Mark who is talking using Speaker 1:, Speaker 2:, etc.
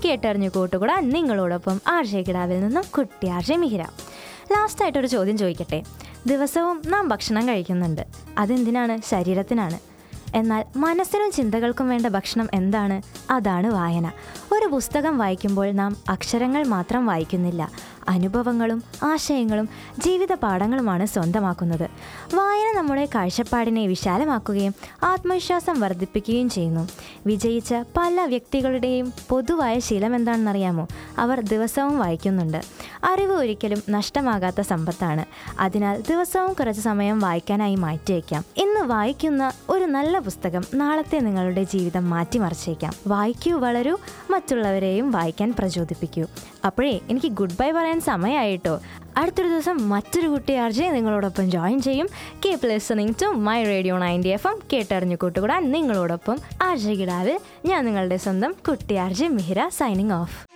Speaker 1: കേട്ടറിഞ്ഞു കൂട്ടുകൂടാൻ നിങ്ങളോടൊപ്പം ആർജെ കിടാവിൽ നിന്നും കുട്ടി ആർജെ മിഹിര ലാസ്റ്റായിട്ടൊരു ചോദ്യം ചോദിക്കട്ടെ ദിവസവും നാം ഭക്ഷണം കഴിക്കുന്നുണ്ട് അതെന്തിനാണ് ശരീരത്തിനാണ് എന്നാൽ മനസ്സിനും ചിന്തകൾക്കും വേണ്ട ഭക്ഷണം എന്താണ് അതാണ് വായന ഒരു പുസ്തകം വായിക്കുമ്പോൾ നാം അക്ഷരങ്ങൾ മാത്രം വായിക്കുന്നില്ല അനുഭവങ്ങളും ആശയങ്ങളും ജീവിത പാഠങ്ങളുമാണ് സ്വന്തമാക്കുന്നത് വായന നമ്മുടെ കാഴ്ചപ്പാടിനെ വിശാലമാക്കുകയും ആത്മവിശ്വാസം വർദ്ധിപ്പിക്കുകയും ചെയ്യുന്നു വിജയിച്ച പല വ്യക്തികളുടെയും പൊതുവായ ശീലം എന്താണെന്നറിയാമോ അവർ ദിവസവും വായിക്കുന്നുണ്ട് അറിവ് ഒരിക്കലും നഷ്ടമാകാത്ത സമ്പത്താണ് അതിനാൽ ദിവസവും കുറച്ച് സമയം വായിക്കാനായി മാറ്റിവെക്കാം ഇന്ന് വായിക്കുന്ന ഒരു നല്ല പുസ്തകം നാളത്തെ നിങ്ങളുടെ ജീവിതം മാറ്റിമറിച്ചേക്കാം വായിക്കൂ വളരൂ മറ്റുള്ളവരെയും വായിക്കാൻ പ്രചോദിപ്പിക്കൂ അപ്പോഴേ എനിക്ക് ഗുഡ് ബൈ പറയാൻ സമയമായിട്ടോ അടുത്തൊരു ദിവസം മറ്റൊരു കുട്ടി ആർജെ നിങ്ങളോടൊപ്പം ജോയിൻ ചെയ്യും keep listening to my radio ninety F M കേട്ടറിഞ്ഞു കൂട്ടുകൂടാൻ നിങ്ങളോടൊപ്പം ആർജെ കിടാവിൽ ഞാൻ നിങ്ങളുടെ സ്വന്തം കുട്ടി ആർജെ മിഹിര സൈനിങ് ഓഫ്